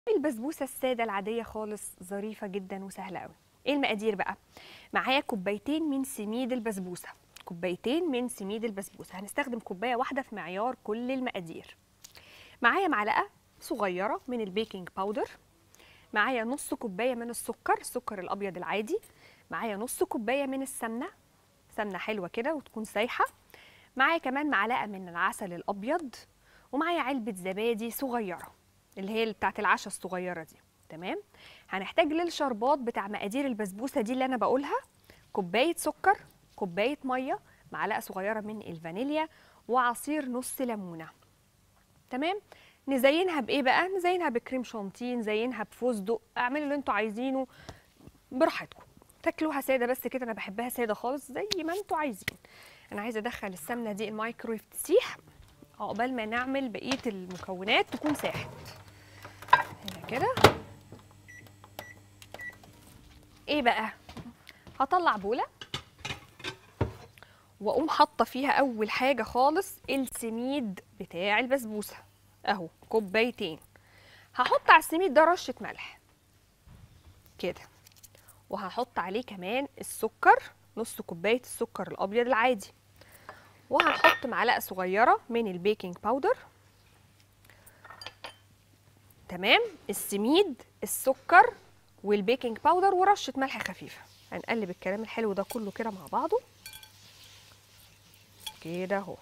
البسبوسه الساده العاديه خالص ظريفه جدا وسهله قوي ايه المقادير بقى معايا كوبايتين من سميد البسبوسه كوبايتين من سميد البسبوسه هنستخدم كوبايه واحده في معيار كل المقادير معايا معلقه صغيره من البيكنج باودر معايا نص كوبايه من السكر السكر الابيض العادي معايا نص كوبايه من السمنه سمنه حلوه كده وتكون سايحه معايا كمان معلقه من العسل الابيض ومعايا علبه زبادي صغيره اللي هي بتاعت العشاء الصغيره دي تمام هنحتاج للشربات بتاع مقادير البسبوسه دي اللي انا بقولها كوبايه سكر كوبايه ميه معلقه صغيره من الفانيليا وعصير نص ليمونه تمام نزينها بايه بقى نزينها بكريم شانتيه نزينها بفستق اعملوا اللي انتوا عايزينه براحتكم تاكلوها ساده بس كده انا بحبها ساده خالص زي ما انتوا عايزين انا عايزه ادخل السمنه دي الميكرويف تسيح عقبال ما نعمل بقيه المكونات تكون ساحت هنا كده ايه بقى هطلع بوله واقوم حاطه فيها اول حاجه خالص السميد بتاع البسبوسه اهو كوبايتين هحط على السميد ده رشه ملح كده وهحط عليه كمان السكر نص كوبايه السكر الابيض العادي وهنحط معلقه صغيره من البيكنج باودر تمام السميد السكر والبيكنج باودر ورشه ملح خفيفه هنقلب الكلام الحلو ده كله كده مع بعضه كده اهو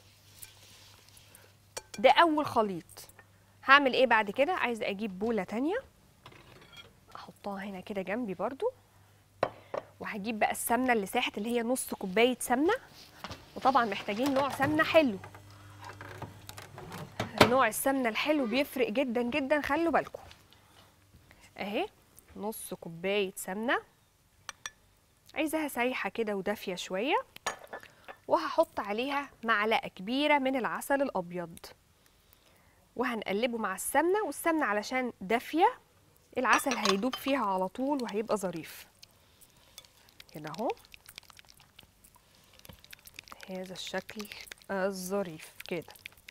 ده اول خليط هعمل ايه بعد كده عايزه اجيب بوله تانية احطها هنا كده جنبي برضو وهجيب بقى السمنه اللي ساحت اللي هي نص كوبايه سمنه وطبعا محتاجين نوع سمنه حلو نوع السمنه الحلو بيفرق جدا جدا خلوا بالكم اهي نص كوبايه سمنه عايزاها سايحه كده ودافيه شويه وهحط عليها معلقه كبيره من العسل الابيض وهنقلبه مع السمنه والسمنه علشان دافيه العسل هيدوب فيها على طول وهيبقى ظريف كده اهو هذا الشكل الظريف كده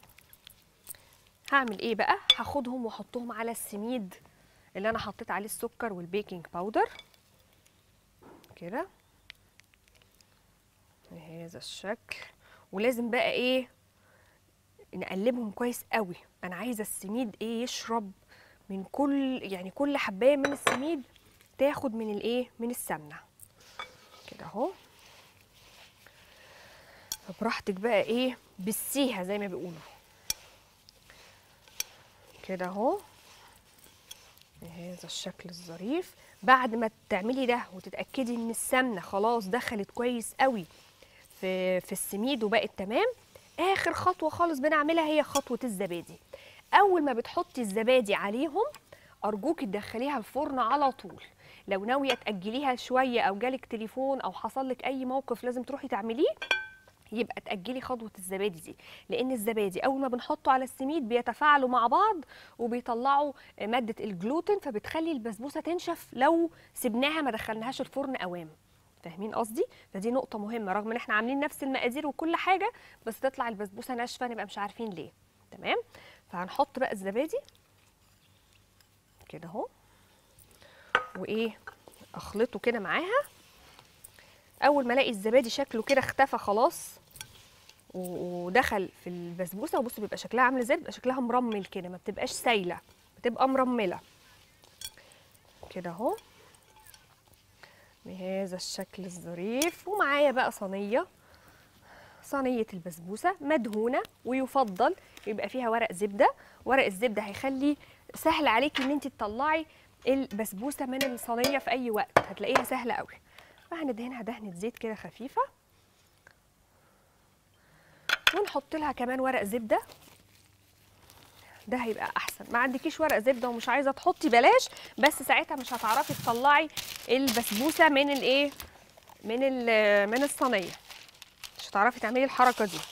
هعمل ايه بقى هاخدهم واحطهم على السميد اللي انا حطيت عليه السكر والبيكنج باودر كده بهذا الشكل ولازم بقى ايه نقلبهم كويس قوي انا عايزه السميد ايه يشرب من كل يعني كل حبايه من السميد تاخد من الايه من السمنه كده اهو فبراحتك بقى ايه بسيها زي ما بيقولوا كده اهو بهذا الشكل الظريف بعد ما تعملي ده وتتاكدي ان السمنه خلاص دخلت كويس قوي في في السميد وبقت تمام اخر خطوه خالص بنعملها هي خطوه الزبادي اول ما بتحطي الزبادي عليهم ارجوكي تدخليها الفرن على طول لو ناويه تاجليها شويه او جالك تليفون او حصل لك اي موقف لازم تروحي تعمليه يبقى تاجلي خطوه الزبادي دي لان الزبادي اول ما بنحطه على السميد بيتفاعلوا مع بعض وبيطلعوا ماده الجلوتين فبتخلي البسبوسه تنشف لو سبناها ما دخلناهاش الفرن اوام فاهمين قصدي فدي نقطه مهمه رغم ان احنا عاملين نفس المقادير وكل حاجه بس تطلع البسبوسه ناشفه نبقى مش عارفين ليه تمام فهنحط بقى الزبادي كده اهو وايه اخلطه كده معاها اول ما الاقي الزبادي شكله كده اختفى خلاص ودخل في البسبوسه وبصوا بيبقى شكلها عامل ازاي بيبقى شكلها مرمل كده ما بتبقاش سايله بتبقى مرمله كده اهو بهذا الشكل الظريف ومعايا بقى صينيه صينيه البسبوسه مدهونه ويفضل يبقى فيها ورق زبده ورق الزبده هيخلي سهل عليكي ان انت تطلعي البسبوسه من الصينيه في اي وقت هتلاقيها سهله قوي وهندهنها دهنه زيت كده خفيفه ونحط لها كمان ورق زبده ده هيبقى احسن ما عندكيش ورق زبده ومش عايزه تحطي بلاش بس ساعتها مش هتعرفي تطلعي البسبوسه من الايه من من الصينيه مش هتعرفي تعملي الحركه دي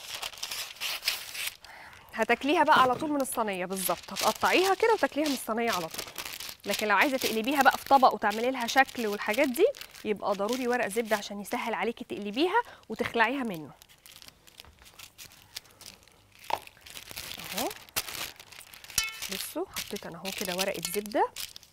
هتاكليها بقى على طول من الصينيه بالظبط هتقطعيها كده وتاكليها من الصينيه على طول لكن لو عايزه تقلبيها بقى في طبق وتعملي لها شكل والحاجات دي يبقى ضروري ورق زبده عشان يسهل عليكي تقلبيها وتخلعيها منه اهو بصوا حطيت انا اهو كده ورقه زبده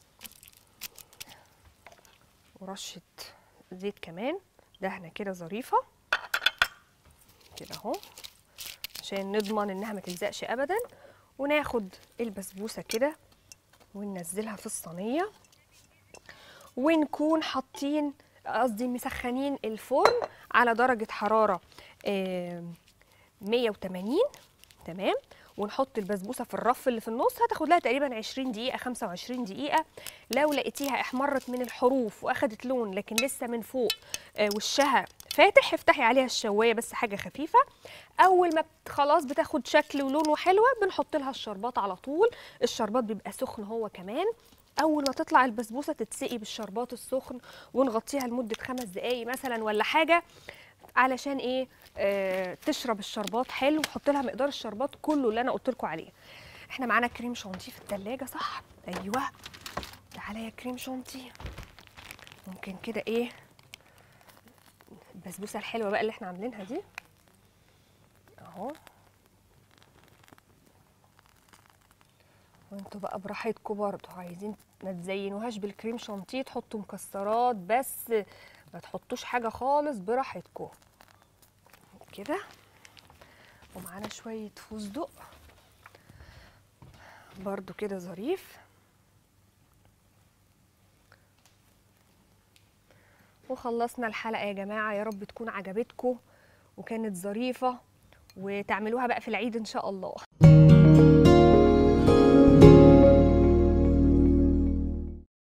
ورشه زيت كمان دهنه كده ظريفه كده اهو عشان نضمن انها ما تلزقش ابدا وناخد البسبوسه كده وننزلها في الصينيه ونكون حاطين قصدي مسخنين الفرن على درجه حراره آه، 180 تمام ونحط البسبوسه في الرف اللي في النص هتاخد لها تقريبا 20 دقيقه 25 دقيقه لو لقيتيها احمرت من الحروف واخدت لون لكن لسه من فوق آه، وشها فاتح افتحي عليها الشوايه بس حاجه خفيفه اول ما بت- خلاص بتاخد شكل ولون وحلوه بنحط لها الشربات على طول الشربات بيبقى سخن هو كمان اول ما تطلع البسبوسه تتسقي بالشربات السخن ونغطيها لمده خمس دقايق مثلا ولا حاجه علشان ايه آه تشرب الشربات حلو وحط لها مقدار الشربات كله اللي انا قلت لكم عليه احنا معانا كريم شانتيه في التلاجة صح ايوه تعالى يا كريم شانتيه ممكن كده ايه البسبوسه الحلوه بقى اللي احنا عاملينها دي اهو وانتوا بقى براحتكم برضه عايزين ما تزينوهاش بالكريم شانتيه تحطوا مكسرات بس ما تحطوش حاجه خالص براحتكم كده ومعانا شويه فستق برضو كده ظريف وخلصنا الحلقه يا جماعه يا رب تكون عجبتكم وكانت ظريفه وتعملوها بقى في العيد ان شاء الله